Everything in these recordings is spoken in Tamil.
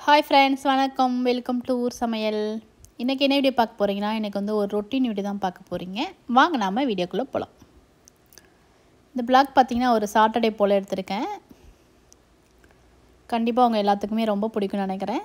ஹாய் ஃப்ரெண்ட்ஸ் வணக்கம் வெல்கம் டு ஊர் சமையல் இன்றைக்கி என்ன வீடியோ பார்க்க போகிறீங்கன்னா எனக்கு வந்து ஒரு ரொட்டீன் வீடியோ தான் பார்க்க போகிறீங்க வாங்க நாம வீடியோக்குள்ளே போகலாம் இந்த பிளாக் பார்த்தீங்கன்னா ஒரு சாட்டர்டே போல் எடுத்திருக்கேன் கண்டிப்பாக அவங்க எல்லாத்துக்குமே ரொம்ப பிடிக்கும்னு நினைக்கிறேன்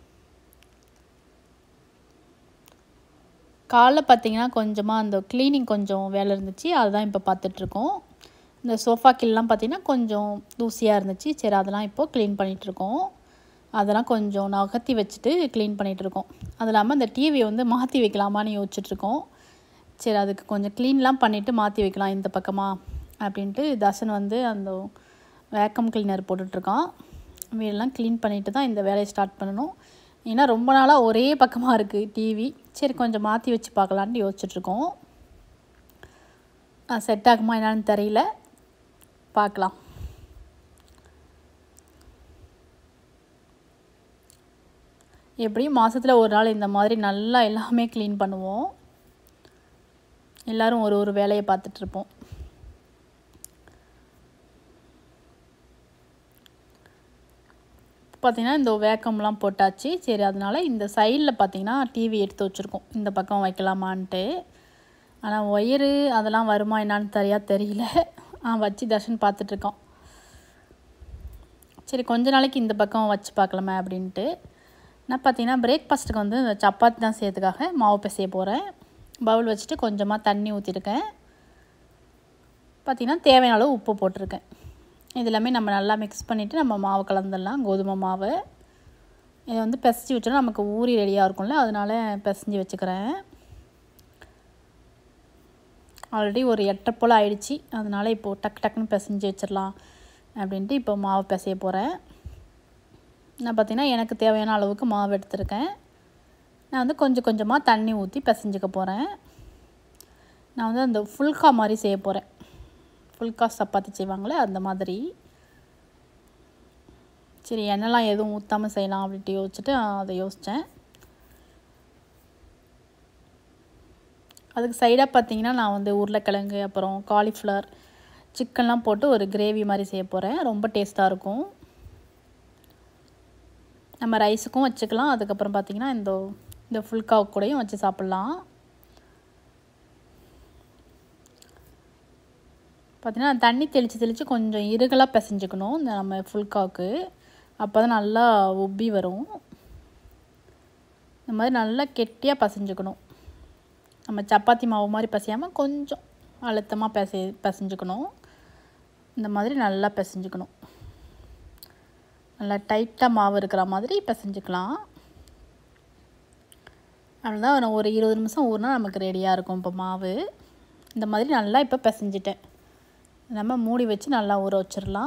காலைல பார்த்தீங்கன்னா கொஞ்சமாக அந்த க்ளீனிங் கொஞ்சம் வேலை இருந்துச்சு அதுதான் இப்போ பார்த்துட்ருக்கோம் இந்த சோஃபா கீழெலாம் பார்த்தீங்கன்னா கொஞ்சம் தூசியாக இருந்துச்சு சரி அதெல்லாம் இப்போது க்ளீன் பண்ணிகிட்ருக்கோம் அதெல்லாம் கொஞ்சம் நகர்த்தி வச்சுட்டு க்ளீன் பண்ணிகிட்ருக்கோம் அது இல்லாமல் இந்த டிவியை வந்து மாற்றி வைக்கலாமான்னு யோசிச்சுட்ருக்கோம் சரி அதுக்கு கொஞ்சம் க்ளீன்லாம் பண்ணிவிட்டு மாற்றி வைக்கலாம் இந்த பக்கமாக அப்படின்ட்டு தர்ஷன் வந்து அந்த வேக்கம் கிளீனர் போட்டுட்ருக்கான் வீடெல்லாம் க்ளீன் பண்ணிவிட்டு தான் இந்த வேலையை ஸ்டார்ட் பண்ணணும் ஏன்னா ரொம்ப நாளாக ஒரே பக்கமாக இருக்குது டிவி சரி கொஞ்சம் மாற்றி வச்சு பார்க்கலான்ட்டு யோசிச்சுட்ருக்கோம் செட் ஆகுமா என்னன்னு தெரியல பார்க்கலாம் எப்படியும் மாதத்தில் ஒரு நாள் இந்த மாதிரி நல்லா எல்லாமே க்ளீன் பண்ணுவோம் எல்லோரும் ஒரு ஒரு வேலையை பார்த்துட்ருப்போம் பார்த்திங்கன்னா இந்த வேக்கம்லாம் போட்டாச்சு சரி அதனால் இந்த சைடில் பார்த்திங்கன்னா டிவி எடுத்து வச்சுருக்கோம் இந்த பக்கம் வைக்கலாமான்ட்டு ஆனால் ஒயரு அதெல்லாம் வருமா என்னான்னு தெரியா தெரியல ஆ வச்சு தர்ஷன் பார்த்துட்ருக்கோம் சரி கொஞ்ச நாளைக்கு இந்த பக்கம் வச்சு பார்க்கலாமே அப்படின்ட்டு நான் பார்த்தீங்கன்னா பிரேக்ஃபாஸ்ட்டுக்கு வந்து இந்த சப்பாத்தி தான் செய்யறதுக்காக மாவு பிசைய போகிறேன் பவுல் வச்சுட்டு கொஞ்சமாக தண்ணி ஊற்றிருக்கேன் பார்த்திங்கன்னா தேவையான அளவு உப்பு போட்டிருக்கேன் இது எல்லாமே நம்ம நல்லா மிக்ஸ் பண்ணிவிட்டு நம்ம மாவு கலந்துடலாம் கோதுமை மாவு இதை வந்து பிசைஞ்சு வச்சோன்னா நமக்கு ஊறி ரெடியாக இருக்கும்ல அதனால் பிசைஞ்சு வச்சுக்கிறேன் ஆல்ரெடி ஒரு எட்டரை போல் ஆயிடுச்சு அதனால் இப்போது டக்கு டக்குன்னு பிசைஞ்சு வச்சிடலாம் அப்படின்ட்டு இப்போ மாவு பிசைய போகிறேன் நான் பார்த்திங்கன்னா எனக்கு தேவையான அளவுக்கு மாவு எடுத்திருக்கேன் நான் வந்து கொஞ்சம் கொஞ்சமாக தண்ணி ஊற்றி பிசைஞ்சிக்க போகிறேன் நான் வந்து அந்த ஃபுல்கா மாதிரி செய்ய போகிறேன் ஃபுல்கா சப்பாத்தி செய்வாங்களே அந்த மாதிரி சரி எண்ணெய்லாம் எதுவும் ஊற்றாமல் செய்யலாம் அப்படின்ட்டு யோசிச்சுட்டு அதை யோசித்தேன் அதுக்கு சைடாக பார்த்தீங்கன்னா நான் வந்து உருளைக்கிழங்கு அப்புறம் காலிஃப்ளவர் சிக்கன்லாம் போட்டு ஒரு கிரேவி மாதிரி செய்ய போகிறேன் ரொம்ப டேஸ்ட்டாக இருக்கும் நம்ம ரைஸுக்கும் வச்சுக்கலாம் அதுக்கப்புறம் பார்த்திங்கன்னா இந்த இந்த ஃபுல்காவு கூடயும் வச்சு சாப்பிட்லாம் பார்த்திங்கன்னா தண்ணி தெளித்து தெளித்து கொஞ்சம் இருகலாக பிசைஞ்சுக்கணும் இந்த நம்ம ஃபுல்காவுக்கு அப்போ தான் நல்லா உப்பி வரும் இந்த மாதிரி நல்லா கெட்டியாக பசைஞ்சுக்கணும் நம்ம சப்பாத்தி மாவு மாதிரி பசையாமல் கொஞ்சம் அழுத்தமாக பசை பசைஞ்சுக்கணும் இந்த மாதிரி நல்லா பிசைஞ்சுக்கணும் நல்லா டைட்டாக மாவு இருக்கிற மாதிரி பிசைஞ்சுக்கலாம் அவ்வளோதான் ஒரு இருபது நிமிஷம் ஊறினா நமக்கு ரெடியாக இருக்கும் இப்போ மாவு இந்த மாதிரி நல்லா இப்போ பிசைஞ்சிட்டேன் நம்ம மூடி வச்சு நல்லா ஊற வச்சிடலாம்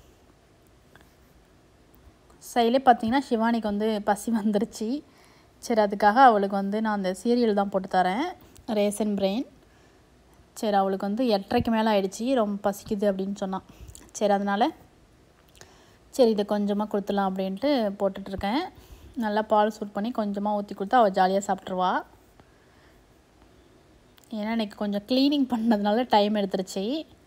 சைடிலே பார்த்தீங்கன்னா சிவானிக்கு வந்து பசி வந்துருச்சு சரி அதுக்காக அவளுக்கு வந்து நான் அந்த சீரியல் தான் போட்டு தரேன் ரேசன் பிரெயின் சரி அவளுக்கு வந்து எட்டரைக்கு மேலே ஆயிடுச்சு ரொம்ப பசிக்குது அப்படின்னு சொன்னான் சரி அதனால் சரி இதை கொஞ்சமாக கொடுத்துடலாம் அப்படின்ட்டு போட்டுட்ருக்கேன் நல்லா பால் சூட் பண்ணி கொஞ்சமாக ஊற்றி கொடுத்தா அவள் ஜாலியாக சாப்பிட்ருவா ஏன்னா இன்றைக்கி கொஞ்சம் க்ளீனிங் பண்ணதுனால டைம் எடுத்துருச்சு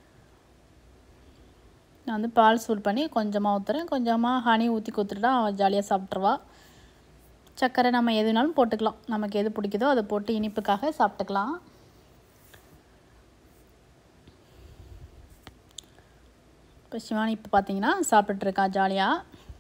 நான் வந்து பால் சூட் பண்ணி கொஞ்சமாக ஊற்றுறேன் கொஞ்சமாக ஹனி ஊற்றி கொடுத்துட்டா அவள் ஜாலியாக சாப்பிட்ருவா சர்க்கரை நம்ம எதுனாலும் போட்டுக்கலாம் நமக்கு எது பிடிக்குதோ அதை போட்டு இனிப்புக்காக சாப்பிட்டுக்கலாம் இப்போ சிவானி இப்போ பார்த்தீங்கன்னா சாப்பிட்டுட்ருக்கா ஜாலியாக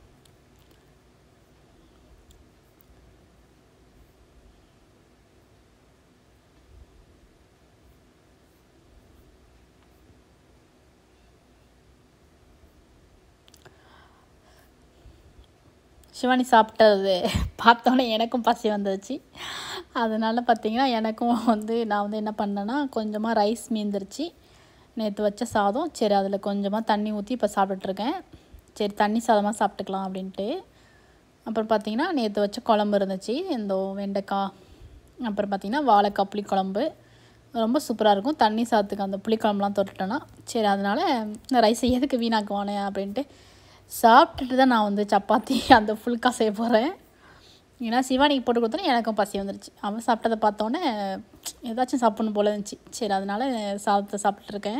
சிவானி சாப்பிட்டது பார்த்தோன்னே எனக்கும் பசி வந்துருச்சு அதனால் பார்த்திங்கன்னா எனக்கும் வந்து நான் வந்து என்ன பண்ணேன்னா கொஞ்சமாக ரைஸ் மீந்துருச்சு நேற்று வச்ச சாதம் சரி அதில் கொஞ்சமாக தண்ணி ஊற்றி இப்போ சாப்பிட்டுட்ருக்கேன் சரி தண்ணி சாதமாக சாப்பிட்டுக்கலாம் அப்படின்ட்டு அப்புறம் பார்த்திங்கன்னா நேற்று வச்ச குழம்பு இருந்துச்சு இந்த வெண்டைக்காய் அப்புறம் பார்த்திங்கன்னா வாழைக்காய் புளிக்குழம்பு ரொம்ப சூப்பராக இருக்கும் தண்ணி சாதத்துக்கு அந்த புளிக்குழம்புலாம் தொட்டுட்டேன்னா சரி அதனால் இந்த ரைஸை எதுக்கு வீணாக்குவானே அப்படின்ட்டு சாப்பிட்டுட்டு தான் நான் வந்து சப்பாத்தி அந்த ஃபுல்கா செய்ய போகிறேன் ஏன்னா சிவானிக்கு போட்டு கொடுத்தோன்னே எனக்கும் பசி வந்துருச்சு அவன் சாப்பிட்டதை பார்த்தோன்னே ஏதாச்சும் சாப்பிட்ணும் போல இருந்துச்சு சரி அதனால் சாதத்தை சாப்பிட்ருக்கேன்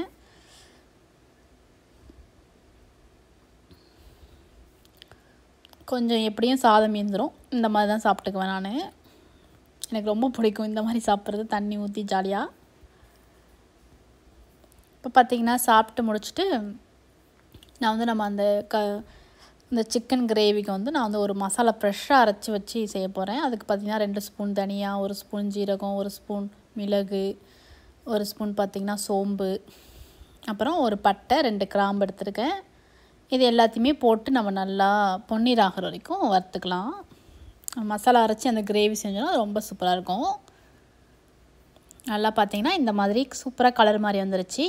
கொஞ்சம் எப்படியும் சாதம் மீந்துடும் இந்த மாதிரி தான் சாப்பிட்டுக்குவேன் நான் எனக்கு ரொம்ப பிடிக்கும் இந்த மாதிரி சாப்பிட்றது தண்ணி ஊற்றி ஜாலியாக இப்போ பார்த்திங்கன்னா சாப்பிட்டு முடிச்சுட்டு நான் வந்து நம்ம அந்த க இந்த சிக்கன் கிரேவிக்கு வந்து நான் வந்து ஒரு மசாலா ஃப்ரெஷ்ஷாக அரைச்சி வச்சு செய்ய போகிறேன் அதுக்கு பார்த்திங்கன்னா ரெண்டு ஸ்பூன் தனியா ஒரு ஸ்பூன் ஜீரகம் ஒரு ஸ்பூன் மிளகு ஒரு ஸ்பூன் பார்த்திங்கன்னா சோம்பு அப்புறம் ஒரு பட்டை ரெண்டு கிராம்பு எடுத்துருக்கேன் இது எல்லாத்தையுமே போட்டு நம்ம நல்லா பொன்னீர் ஆகிற வரைக்கும் வறுத்துக்கலாம் மசாலா அரைச்சி அந்த கிரேவி செஞ்சோன்னா ரொம்ப சூப்பராக இருக்கும் நல்லா பார்த்திங்கன்னா இந்த மாதிரி சூப்பராக கலர் மாதிரி வந்துருச்சு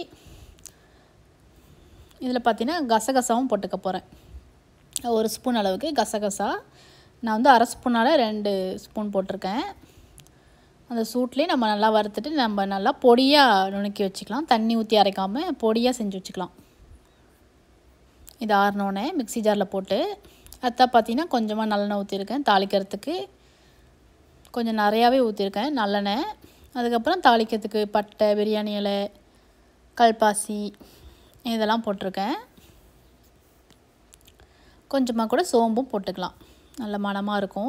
இதில் பார்த்திங்கன்னா கசகசாவும் போட்டுக்க போகிறேன் ஒரு ஸ்பூன் அளவுக்கு கசகசா நான் வந்து அரை ஸ்பூனால் ரெண்டு ஸ்பூன் போட்டிருக்கேன் அந்த சூட்லேயே நம்ம நல்லா வறுத்துட்டு நம்ம நல்லா பொடியாக நுணுக்கி வச்சுக்கலாம் தண்ணி ஊற்றி அரைக்காமல் பொடியாக செஞ்சு வச்சுக்கலாம் இது ஆறினோடனே மிக்ஸி ஜாரில் போட்டு அதான் பார்த்தீங்கன்னா கொஞ்சமாக நல்லெண்ணெய் ஊற்றிருக்கேன் தாளிக்கிறதுக்கு கொஞ்சம் நிறையாவே ஊற்றிருக்கேன் நல்லெண்ணெய் அதுக்கப்புறம் தாளிக்கிறதுக்கு பட்டை பிரியாணி இலை கல்பாசி இதெல்லாம் போட்டிருக்கேன் கொஞ்சமாக கூட சோம்பும் போட்டுக்கலாம் நல்ல மணமாக இருக்கும்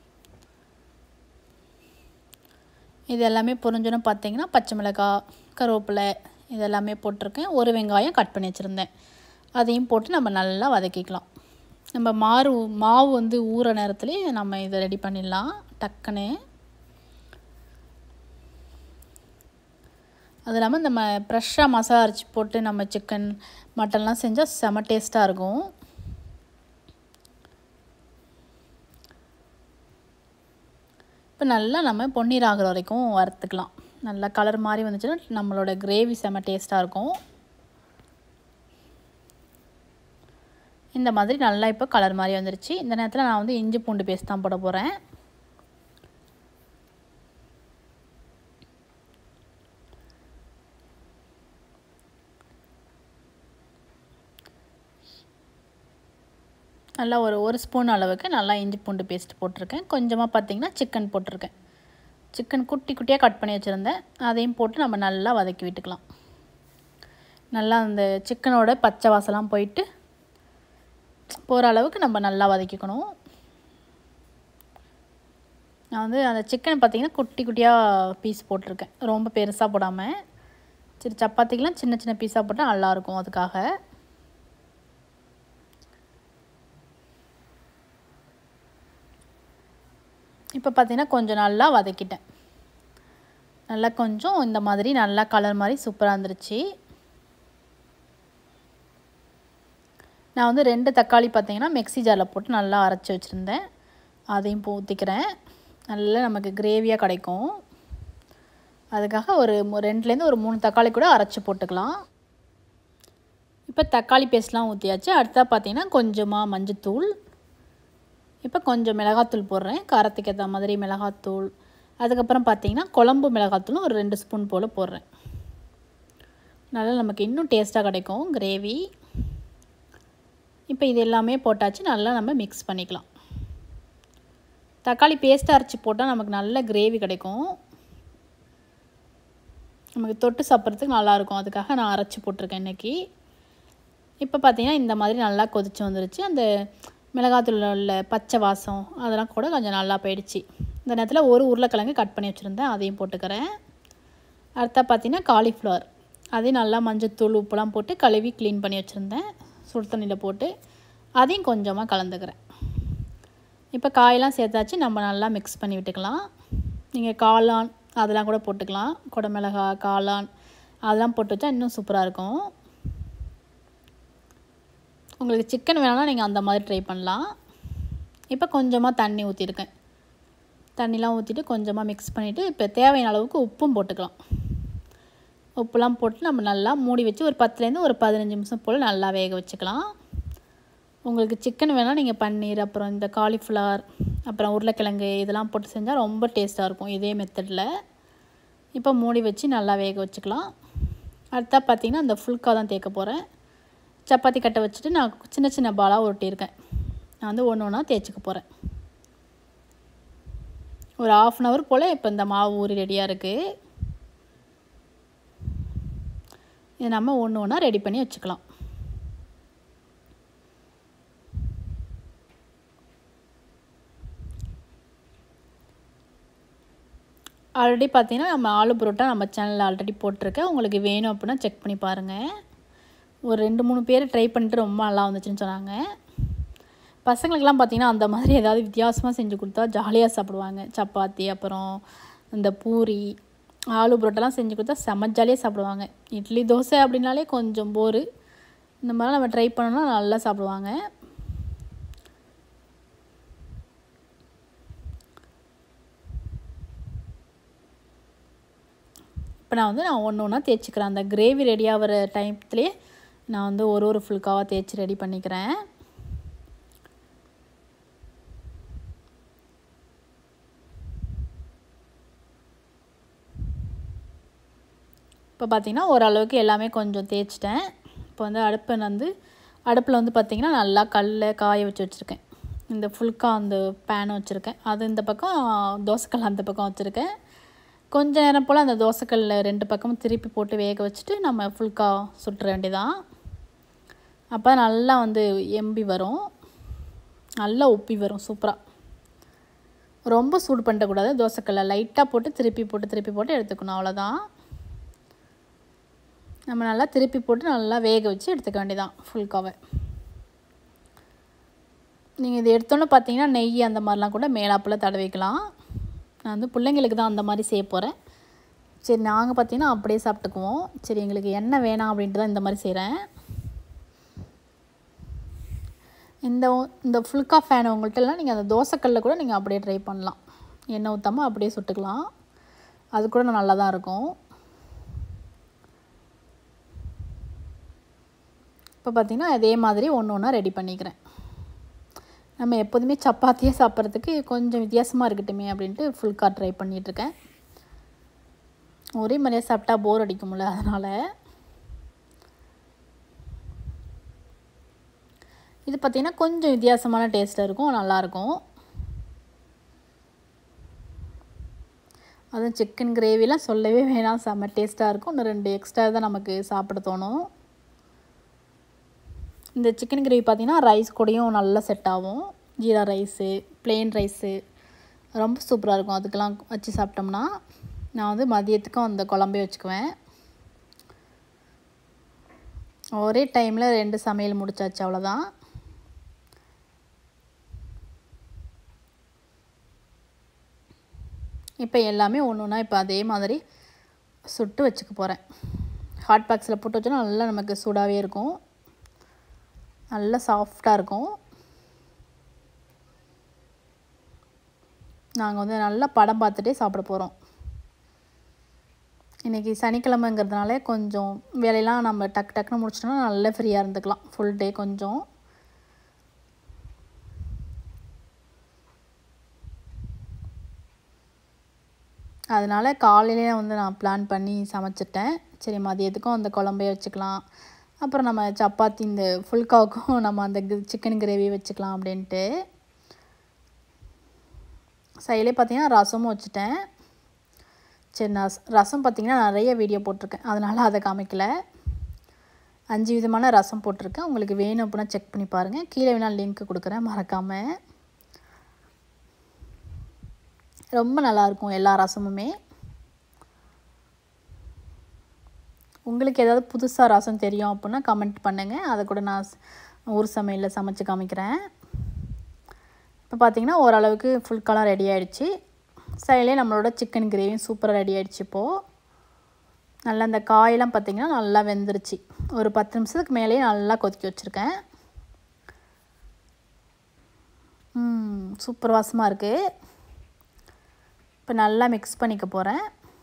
இது எல்லாமே புரிஞ்சோன்னு பார்த்தீங்கன்னா பச்சை மிளகாய் கருவேப்பிலை இது எல்லாமே போட்டிருக்கேன் ஒரு வெங்காயம் கட் பண்ணி வச்சுருந்தேன் அதையும் போட்டு நம்ம நல்லா வதக்கிக்கலாம் நம்ம மாறு மாவு வந்து ஊற நேரத்துலேயே நம்ம இதை ரெடி பண்ணிடலாம் டக்குன்னு அது இல்லாமல் நம்ம ஃப்ரெஷ்ஷாக மசாலா அரைச்சி போட்டு நம்ம சிக்கன் மட்டன்லாம் செஞ்சால் செம டேஸ்ட்டாக இருக்கும் இப்போ நல்லா நம்ம பொன்னீர் ஆகிற வரைக்கும் வறுத்துக்கலாம் நல்லா கலர் மாதிரி வந்துச்சுன்னா நம்மளோட கிரேவி செம டேஸ்ட்டாக இருக்கும் இந்த மாதிரி நல்லா இப்போ கலர் மாதிரி வந்துருச்சு இந்த நேரத்தில் நான் வந்து இஞ்சி பூண்டு பேஸ்ட் தான் போட போகிறேன் நல்லா ஒரு ஒரு ஸ்பூன் அளவுக்கு நல்லா இஞ்சி பூண்டு பேஸ்ட் போட்டிருக்கேன் கொஞ்சமாக பார்த்திங்கன்னா சிக்கன் போட்டிருக்கேன் சிக்கன் குட்டி குட்டியாக கட் பண்ணி வச்சுருந்தேன் அதையும் போட்டு நம்ம நல்லா வதக்கி விட்டுக்கலாம் நல்லா அந்த சிக்கனோட பச்சை வாசலாம் போயிட்டு போகிற அளவுக்கு நம்ம நல்லா வதக்கிக்கணும் நான் வந்து அந்த சிக்கன் பார்த்திங்கன்னா குட்டி குட்டியாக பீஸ் போட்டிருக்கேன் ரொம்ப பெருசாக போடாமல் சரி சப்பாத்திக்கெலாம் சின்ன சின்ன பீஸாக போட்டால் நல்லாயிருக்கும் அதுக்காக இப்போ பார்த்திங்கன்னா கொஞ்சம் நல்லா வதக்கிட்டேன் நல்லா கொஞ்சம் இந்த மாதிரி நல்லா கலர் மாதிரி சூப்பராக இருந்துருச்சு நான் வந்து ரெண்டு தக்காளி பார்த்திங்கன்னா மிக்ஸி ஜாரில் போட்டு நல்லா அரைச்சி வச்சுருந்தேன் அதையும் இப்போ ஊற்றிக்கிறேன் நல்லா நமக்கு கிரேவியாக கிடைக்கும் அதுக்காக ஒரு ரெண்டுலேருந்து ஒரு மூணு தக்காளி கூட அரைச்சி போட்டுக்கலாம் இப்போ தக்காளி பேஸ்ட்லாம் ஊற்றியாச்சு அடுத்தா பார்த்திங்கன்னா கொஞ்சமாக மஞ்சத்தூள் இப்போ கொஞ்சம் மிளகாத்தூள் போடுறேன் காரத்துக்கு ஏற்ற மாதிரி மிளகாத்தூள் அதுக்கப்புறம் பார்த்திங்கன்னா குழம்பு மிளகாத்தூளும் ஒரு ரெண்டு ஸ்பூன் போல் போடுறேன் நல்லா நமக்கு இன்னும் டேஸ்ட்டாக கிடைக்கும் கிரேவி இப்போ இது எல்லாமே போட்டாச்சு நல்லா நம்ம மிக்ஸ் பண்ணிக்கலாம் தக்காளி பேஸ்ட் அரைச்சி போட்டால் நமக்கு நல்ல கிரேவி கிடைக்கும் நமக்கு தொட்டு சாப்பிட்றதுக்கு நல்லாயிருக்கும் அதுக்காக நான் அரைச்சி போட்டிருக்கேன் இன்றைக்கி இப்போ பார்த்திங்கன்னா இந்த மாதிரி நல்லா கொதிச்சு வந்துருச்சு அந்த மிளகாத்தூள் உள்ள பச்சை வாசம் அதெல்லாம் கூட கொஞ்சம் நல்லா போயிடுச்சு இந்த நேரத்தில் ஒரு உருளைக்கிழங்கு கட் பண்ணி வச்சுருந்தேன் அதையும் போட்டுக்கிறேன் அடுத்தா பார்த்திங்கன்னா காலிஃப்ளவர் அதையும் நல்லா மஞ்சத்தூள் உப்புலாம் போட்டு கழுவி க்ளீன் பண்ணி வச்சுருந்தேன் சுடு தண்ணியில் போட்டு அதையும் கொஞ்சமாக கலந்துக்கிறேன் இப்போ காயெல்லாம் சேர்த்தாச்சு நம்ம நல்லா மிக்ஸ் பண்ணி விட்டுக்கலாம் நீங்கள் காளான் அதெல்லாம் கூட போட்டுக்கலாம் குடமிளகா காளான் அதெல்லாம் போட்டு வச்சா இன்னும் சூப்பராக இருக்கும் உங்களுக்கு சிக்கன் வேணாலும் நீங்கள் அந்த மாதிரி ட்ரை பண்ணலாம் இப்போ கொஞ்சமாக தண்ணி ஊற்றிருக்கேன் தண்ணிலாம் ஊற்றிட்டு கொஞ்சமாக மிக்ஸ் பண்ணிவிட்டு இப்போ தேவையான அளவுக்கு உப்பும் போட்டுக்கலாம் உப்புலாம் போட்டு நம்ம நல்லா மூடி வச்சு ஒரு பத்துலேருந்து ஒரு பதினஞ்சு நிமிஷம் போல் நல்லா வேக வச்சுக்கலாம் உங்களுக்கு சிக்கன் வேணால் நீங்கள் பன்னீர் அப்புறம் இந்த காலிஃப்ளவர் அப்புறம் உருளைக்கிழங்கு இதெல்லாம் போட்டு செஞ்சால் ரொம்ப டேஸ்ட்டாக இருக்கும் இதே மெத்தடில் இப்போ மூடி வச்சு நல்லா வேக வச்சுக்கலாம் அடுத்தா பார்த்திங்கன்னா அந்த ஃபுல்கா தான் தேக்க போகிறேன் சப்பாத்தி கட்டை வச்சுட்டு நான் சின்ன சின்ன பாலாக உருட்டியிருக்கேன் நான் வந்து ஒன்று ஒன்றா தேய்ச்சிக்க போகிறேன் ஒரு ஆஃப் அன் ஹவர் போல் இப்போ இந்த மாவு ஊறி ரெடியாக இருக்குது இதை நம்ம ஒன்று ஒன்றா ரெடி பண்ணி வச்சுக்கலாம் ஆல்ரெடி பார்த்தீங்கன்னா நம்ம ஆலு புரோட்டா நம்ம சேனலில் ஆல்ரெடி போட்டிருக்கேன் உங்களுக்கு வேணும் அப்படின்னா செக் பண்ணி பாருங்கள் ஒரு ரெண்டு மூணு பேர் ட்ரை பண்ணிட்டு ரொம்ப நல்லா வந்துச்சுன்னு சொன்னாங்க பசங்களுக்கெல்லாம் பார்த்தீங்கன்னா அந்த மாதிரி ஏதாவது வித்தியாசமாக செஞ்சு கொடுத்தா ஜாலியாக சாப்பிடுவாங்க சப்பாத்தி அப்புறம் இந்த பூரி ஆலு புரோட்டெல்லாம் செஞ்சு கொடுத்தா செம்ம ஜாலியாக சாப்பிடுவாங்க இட்லி தோசை அப்படின்னாலே கொஞ்சம் போர் இந்த மாதிரிலாம் நம்ம ட்ரை பண்ணோம்னா நல்லா சாப்பிடுவாங்க இப்போ நான் வந்து நான் ஒன்று ஒன்றா தேய்ச்சிக்கிறேன் அந்த கிரேவி ரெடி ஆகிற டைம்லேயே நான் வந்து ஒரு ஒரு ஃபுல்காவாக தேய்ச்சி ரெடி பண்ணிக்கிறேன் இப்போ பார்த்திங்கன்னா ஓரளவுக்கு எல்லாமே கொஞ்சம் தேய்ச்சிட்டேன் இப்போ வந்து அடுப்பை வந்து அடுப்பில் வந்து பார்த்திங்கன்னா நல்லா கல்ல காய வச்சு வச்சுருக்கேன் இந்த ஃபுல்கா அந்த பேன் வச்சுருக்கேன் அது இந்த பக்கம் தோசைக்கல் அந்த பக்கம் வச்சுருக்கேன் கொஞ்ச நேரம் போல் அந்த தோசைக்கல்ல ரெண்டு பக்கமும் திருப்பி போட்டு வேக வச்சுட்டு நம்ம ஃபுல்கா சுட்டுற வேண்டியதான் அப்போ நல்லா வந்து எம்பி வரும் நல்லா உப்பி வரும் சூப்பராக ரொம்ப சூடு பண்ணிடக்கூடாது தோசைக்கல்ல லைட்டாக போட்டு திருப்பி போட்டு திருப்பி போட்டு எடுத்துக்கணும் அவ்வளோதான் நம்ம நல்லா திருப்பி போட்டு நல்லா வேக வச்சு எடுத்துக்க வேண்டியதான் ஃபுல்காவை நீங்கள் இது எடுத்தோன்னே பார்த்தீங்கன்னா நெய் அந்த மாதிரிலாம் கூட மேலாப்பில் தடவிக்கலாம் நான் வந்து பிள்ளைங்களுக்கு தான் அந்த மாதிரி செய்ய போகிறேன் சரி நாங்கள் பார்த்தீங்கன்னா அப்படியே சாப்பிட்டுக்குவோம் சரி எங்களுக்கு எண்ணெய் வேணாம் அப்படின்ட்டு தான் இந்த மாதிரி செய்கிறேன் இந்த இந்த ஃபுல்கா ஃபேன் உங்கள்கிட்டலாம் நீங்கள் அந்த தோசைக்கல்லில் கூட நீங்கள் அப்படியே ட்ரை பண்ணலாம் எண்ணெய் ஊற்றாமல் அப்படியே சுட்டுக்கலாம் அது கூட நல்லா தான் இருக்கும் இப்போ பார்த்திங்கன்னா அதே மாதிரி ஒன்று ஒன்றா ரெடி பண்ணிக்கிறேன் நம்ம எப்போதுமே சப்பாத்தியே சாப்பிட்றதுக்கு கொஞ்சம் வித்தியாசமாக இருக்கட்டுமே அப்படின்ட்டு ஃபுல்கா ட்ரை பண்ணிகிட்ருக்கேன் ஒரே மாதிரியாக சாப்பிட்டா போர் அடிக்கும்ல அதனால் இது பார்த்திங்கன்னா கொஞ்சம் வித்தியாசமான டேஸ்ட்டாக இருக்கும் நல்லாயிருக்கும் அதுவும் சிக்கன் கிரேவிலாம் சொல்லவே வேணாம் செம்ம டேஸ்ட்டாக இருக்கும் இன்னும் ரெண்டு எக்ஸ்ட்ரா தான் நமக்கு சாப்பிட தோணும் இந்த சிக்கன் கிரேவி பார்த்திங்கன்னா ரைஸ் கூடயும் நல்லா செட் ஆகும் ஜீரா ரைஸு ப்ளெயின் ரைஸு ரொம்ப சூப்பராக இருக்கும் அதுக்கெல்லாம் வச்சு சாப்பிட்டோம்னா நான் வந்து மதியத்துக்கும் அந்த குழம்பே வச்சுக்குவேன் ஒரே டைமில் ரெண்டு சமையல் முடிச்சாச்சு அவ்வளோதான் இப்போ எல்லாமே ஒன்று ஒன்றா இப்போ அதே மாதிரி சுட்டு வச்சுக்க போகிறேன் ஹாட் பாக்ஸில் போட்டு வச்சோன்னா நல்லா நமக்கு சூடாகவே இருக்கும் நல்லா சாஃப்டாக இருக்கும் நாங்கள் வந்து நல்லா படம் பார்த்துட்டே சாப்பிட போகிறோம் இன்றைக்கி சனிக்கிழமைங்கிறதுனால கொஞ்சம் வேலையெல்லாம் நம்ம டக்கு டக்குன்னு முடிச்சிட்டோம்னா நல்லா ஃப்ரீயாக இருந்துக்கலாம் ஃபுல் டே கொஞ்சம் அதனால் காலையிலே வந்து நான் பிளான் பண்ணி சமைச்சிட்டேன் சரி மதியத்துக்கும் அந்த குழம்பே வச்சுக்கலாம் அப்புறம் நம்ம சப்பாத்தி இந்த ஃபுல்காவுக்கும் நம்ம அந்த சிக்கன் கிரேவி வச்சுக்கலாம் அப்படின்ட்டு சைடிலே பார்த்தீங்கன்னா ரசமும் வச்சுட்டேன் சரி நான் ரசம் பார்த்திங்கன்னா நிறைய வீடியோ போட்டிருக்கேன் அதனால் அதை காமிக்கல அஞ்சு விதமான ரசம் போட்டிருக்கேன் உங்களுக்கு வேணும் அப்படின்னா செக் பண்ணி பாருங்கள் கீழே வேணால் லிங்க் கொடுக்குறேன் மறக்காமல் ரொம்ப நல்லாயிருக்கும் எல்லா ரசமுமே உங்களுக்கு ஏதாவது புதுசாக ரசம் தெரியும் அப்படின்னா கமெண்ட் பண்ணுங்கள் அதை கூட நான் ஊர் சமையலில் சமைச்சு காமிக்கிறேன் இப்போ பார்த்திங்கன்னா ஓரளவுக்கு ஃபுல் கலர் ரெடி ஆகிடுச்சு சைட்லேயே நம்மளோட சிக்கன் கிரேவியும் சூப்பராக ரெடி ஆகிடுச்சு இப்போது நல்லா அந்த காயெல்லாம் பார்த்திங்கன்னா நல்லா வெந்துருச்சு ஒரு பத்து நிமிஷத்துக்கு மேலேயே நல்லா கொதிக்க வச்சுருக்கேன் சூப்பர் வாசமாக இருக்குது இப்போ நல்லா மிக்ஸ் பண்ணிக்க போகிறேன்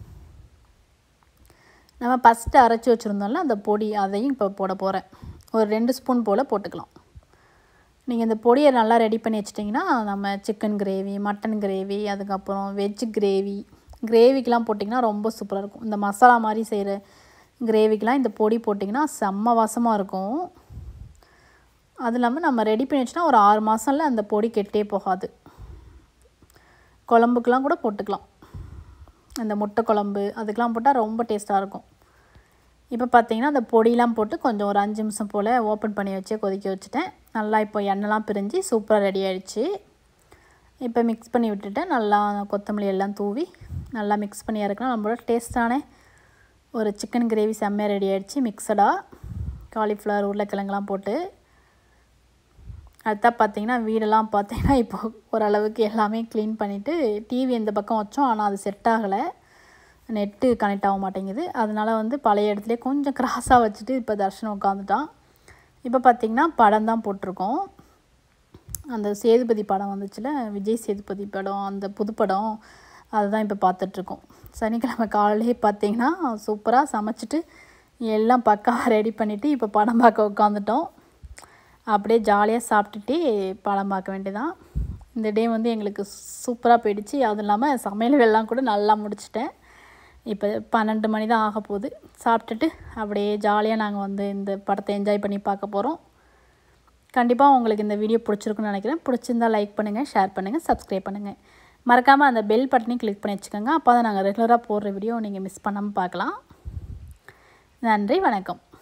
நம்ம ஃபஸ்ட்டு அரைச்சி வச்சுருந்தோம்ல அந்த பொடி அதையும் இப்போ போட போகிறேன் ஒரு ரெண்டு ஸ்பூன் போல் போட்டுக்கலாம் நீங்கள் இந்த பொடியை நல்லா ரெடி பண்ணி வச்சிட்டிங்கன்னா நம்ம சிக்கன் கிரேவி மட்டன் கிரேவி அதுக்கப்புறம் வெஜ் கிரேவி கிரேவிக்கெலாம் போட்டிங்கன்னா ரொம்ப சூப்பராக இருக்கும் இந்த மசாலா மாதிரி செய்கிற கிரேவிக்கெலாம் இந்த பொடி போட்டிங்கன்னா செம்ம வாசமாக இருக்கும் அது இல்லாமல் நம்ம ரெடி பண்ணி வச்சோன்னா ஒரு ஆறு மாதம்ல அந்த பொடி கெட்டே போகாது குழம்புக்கெலாம் கூட போட்டுக்கலாம் அந்த முட்டை குழம்பு அதுக்கெலாம் போட்டால் ரொம்ப டேஸ்ட்டாக இருக்கும் இப்போ பார்த்தீங்கன்னா அந்த பொடியெலாம் போட்டு கொஞ்சம் ஒரு அஞ்சு நிமிஷம் போல் ஓப்பன் பண்ணி வச்சு கொதிக்க வச்சுட்டேன் நல்லா இப்போ எண்ணெய்லாம் பிரிஞ்சு சூப்பராக ரெடி ஆயிடுச்சு இப்போ மிக்ஸ் பண்ணி விட்டுட்டு நல்லா கொத்தமல்லி எல்லாம் தூவி நல்லா மிக்ஸ் பண்ணி இறக்கணும் நம்மளோட டேஸ்ட்டான ஒரு சிக்கன் கிரேவி செம்மையாக ரெடி ஆகிடுச்சு மிக்சடாக காலிஃப்ளவர் உருளைக்கிழங்குலாம் போட்டு அடுத்தா பார்த்தீங்கன்னா வீடெல்லாம் பார்த்தீங்கன்னா இப்போ ஓரளவுக்கு எல்லாமே க்ளீன் பண்ணிவிட்டு டிவி இந்த பக்கம் வச்சோம் ஆனால் அது செட் ஆகலை நெட்டு கனெக்ட் ஆக மாட்டேங்குது அதனால் வந்து பழைய இடத்துல கொஞ்சம் கிராஸாக வச்சுட்டு இப்போ தர்ஷனம் உட்காந்துட்டான் இப்போ பார்த்திங்கன்னா படம் தான் போட்டிருக்கோம் அந்த சேதுபதி படம் வந்துச்சுல விஜய் சேதுபதி படம் அந்த புதுப்படம் அதுதான் இப்போ பார்த்துட்ருக்கோம் சனிக்கிழமை காலையிலே பார்த்தீங்கன்னா சூப்பராக சமைச்சிட்டு எல்லாம் பக்காவாக ரெடி பண்ணிவிட்டு இப்போ படம் பார்க்க உட்காந்துட்டோம் அப்படியே ஜாலியாக சாப்பிட்டுட்டு படம் பார்க்க வேண்டியதான் இந்த டே வந்து எங்களுக்கு சூப்பராக போயிடுச்சு அதுவும் இல்லாமல் சமையல் வேலைலாம் கூட நல்லா முடிச்சிட்டேன் இப்போ பன்னெண்டு மணி தான் ஆக போகுது சாப்பிட்டுட்டு அப்படியே ஜாலியாக நாங்கள் வந்து இந்த படத்தை என்ஜாய் பண்ணி பார்க்க போகிறோம் கண்டிப்பாக உங்களுக்கு இந்த வீடியோ பிடிச்சிருக்குன்னு நினைக்கிறேன் பிடிச்சிருந்தா லைக் பண்ணுங்கள் ஷேர் பண்ணுங்கள் சப்ஸ்கிரைப் பண்ணுங்கள் மறக்காமல் அந்த பெல் பட்டனையும் கிளிக் பண்ணி வச்சுக்கோங்க அப்போ தான் நாங்கள் ரெகுலராக போடுற வீடியோ நீங்கள் மிஸ் பண்ணாமல் பார்க்கலாம் நன்றி வணக்கம்